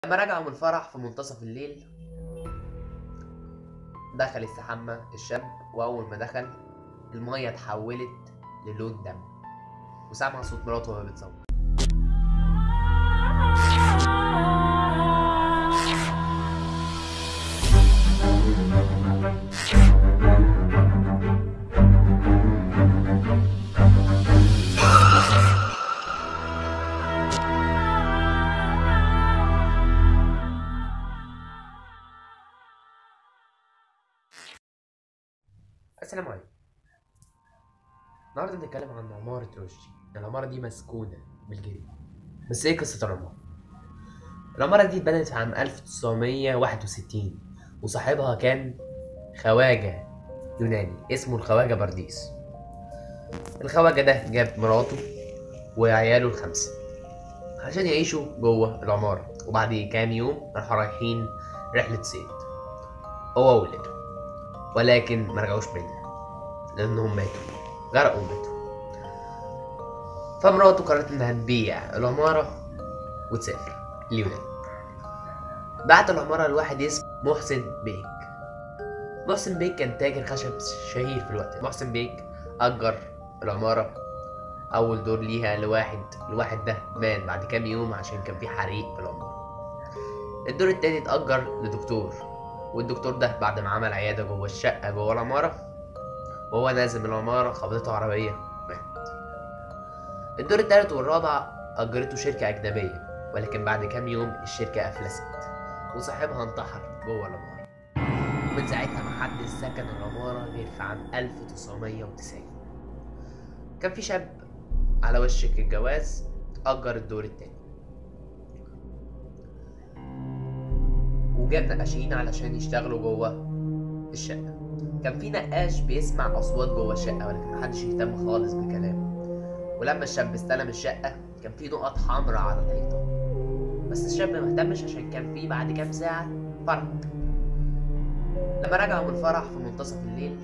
لما رجعوا من الفرح في منتصف الليل دخل يستحمى الشاب وأول ما دخل المية اتحولت للون دم وسمع صوت مراته وهي بتصوت السلام عليكم النهارده بنتكلم عن عمارة رشدي العمارة دي مسكونة بالجري بس ايه قصة العمارة؟ العمارة دي اتبنت في عام 1961 وصاحبها كان خواجة يوناني اسمه الخواجة برديس الخواجة ده جاب مراته وعياله الخمسة عشان يعيشوا جوه العمارة وبعد كام يوم راحوا رايحين رحلة صيد هو وولاده ولكن ما رجعوش منها لانهم ماتوا غرقوا وماتوا فمراته قررت انها تبيع العمارة وتسافر اليونان بعت العمارة لواحد اسمه محسن بيك محسن بيك كان تاجر خشب شهير في الوقت ده. محسن بيك أجر العمارة أول دور ليها لواحد الواحد ده مات بعد كام يوم عشان كان في حريق في العمارة الدور التاني اتأجر لدكتور والدكتور ده بعد ما عمل عيادة جوه الشقة جوه العمارة وهو نازل من العمارة خبطته عربية مات الدور التالت والرابع أجرته شركة أجنبية ولكن بعد كام يوم الشركة أفلست وصاحبها انتحر جوه العمارة ومن ساعتها محدش سكن العمارة غير في عام 1990 كان في شاب على وشك الجواز أجر الدور التاني وجاب نقاشين علشان يشتغلوا جوه الشقة كان في نقاش بيسمع أصوات جوه الشقة ولكن محدش يهتم خالص بكلامه ولما الشاب استلم الشقة كان في نقط حمراء على الحيطة بس الشاب ما اهتمش عشان كان في بعد كام ساعة فرح لما رجعوا من الفرح في منتصف الليل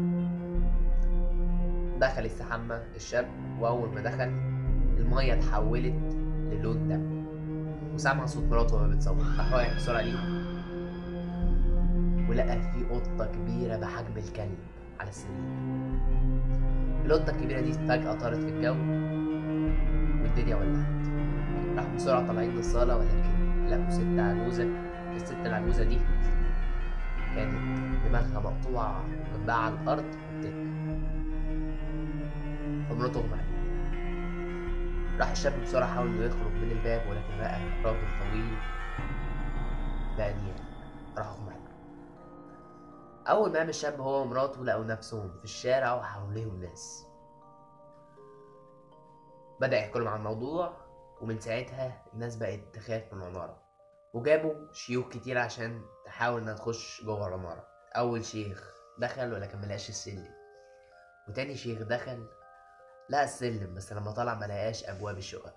دخل يستحمى الشاب وأول ما دخل المية اتحولت للون دم وسمع صوت مراته وهي بتصوت راح رايح بسرعة ليهم ولقى في قطة كبيرة بحجم الكلب على السرير القطة الكبيرة دي فجأة طارت في الجو والدنيا ولعت راحوا بسرعة طالعين للصالة ولكن لقوا ست عجوزة الست العجوزة دي كانت دماغها مقطوعة جنبها على الأرض وبتبكي فمراته اغمى عليه راح الشاب بسرعة حاول إنه يخرج من الباب ولكن لقى راجل طويل بأنياب راح اغمى عليه أول ما قام الشاب هو ومراته لقوا نفسهم في الشارع وحواليهم ناس بدأ يحكوا لهم عن الموضوع ومن ساعتها الناس بقت تخاف من العمارة وجابوا شيوخ كتير عشان تحاول انها تخش جوه العمارة أول شيخ دخل ولكن ملقاش السلم وتاني شيخ دخل لقى السلم بس لما طلع ملقاش أبواب الشقق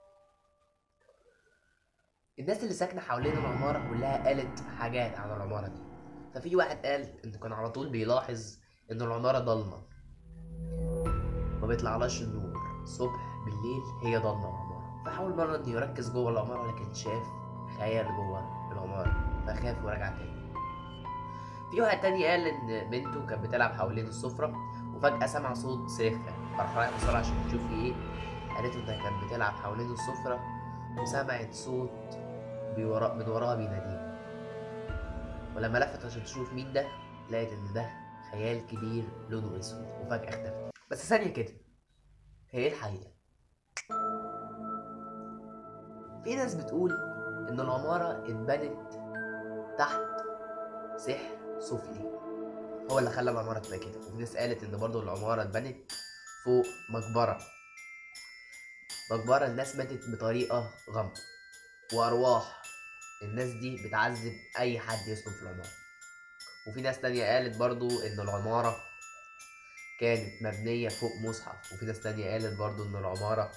الناس اللي ساكنة حوالين العمارة كلها قالت حاجات عن العمارة دي ففي واحد قال انه كان على طول بيلاحظ ان العمارة ضلمة ما بيطلعلهاش النور صبح بالليل هي ضلمة العمارة فحاول مرة انه يركز جوه العمارة ولكن شاف خيال جوه العمارة فخاف ورجع تاني في واحد تاني قال ان بنته كانت بتلعب حوالين السفرة وفجأة سمع صوت صريخها فراح رايح بسرعة عشان يشوف في ايه قالت له انها كانت بتلعب حوالين السفرة وسمعت صوت بورا من وراها بيناديها ولما لفت عشان تشوف مين ده لقيت ان ده خيال كبير لونه اسود وفجأة اختفى بس ثانية كده هي ايه الحقيقة؟ في ناس بتقول ان العمارة اتبنت تحت سحر سفلي هو اللي خلى العمارة تبقى كده وفي ناس قالت ان برضه العمارة اتبنت فوق مقبرة مقبرة الناس ماتت بطريقة غامضة وأرواح الناس دي بتعذب أي حد يسكن في العمارة وفي ناس تانية قالت برضو إن العمارة كانت مبنية فوق مصحف وفي ناس تانية قالت برضو إن العمارة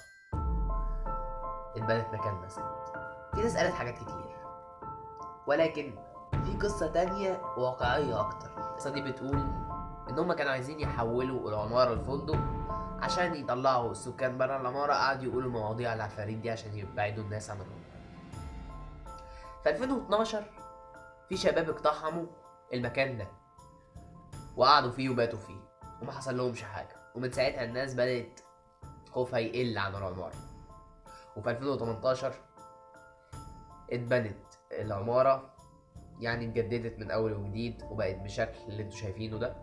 اتبنت مكان مسجد في ناس قالت حاجات كتير ولكن في قصة تانية واقعية أكتر القصة دي بتقول إن هما كانوا عايزين يحولوا العمارة لفندق عشان يطلعوا السكان برا العمارة قعدوا يقولوا مواضيع العفاريت دي عشان يبعدوا الناس عن العمارة في 2012 في شباب اقتحموا المكان ده وقعدوا فيه وباتوا فيه وما حصل لهمش حاجة ومن ساعتها الناس بدأت خوفها يقل عن العمارة وفي 2018 اتبنت العمارة يعني اتجددت من أول وجديد وبقت بالشكل اللي انتوا شايفينه ده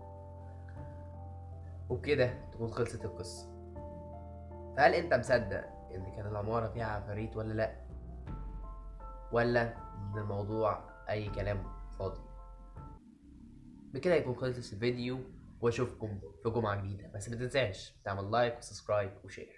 وبكده تكون خلصت القصة فهل انت مصدق ان كان العمارة فيها عفاريت ولا لأ؟ ولا ان الموضوع أي كلام فاضي؟ بكده يكون خلص الفيديو واشوفكم في جمعة جديدة بس متنساش تعمل لايك وسبسكرايب وشير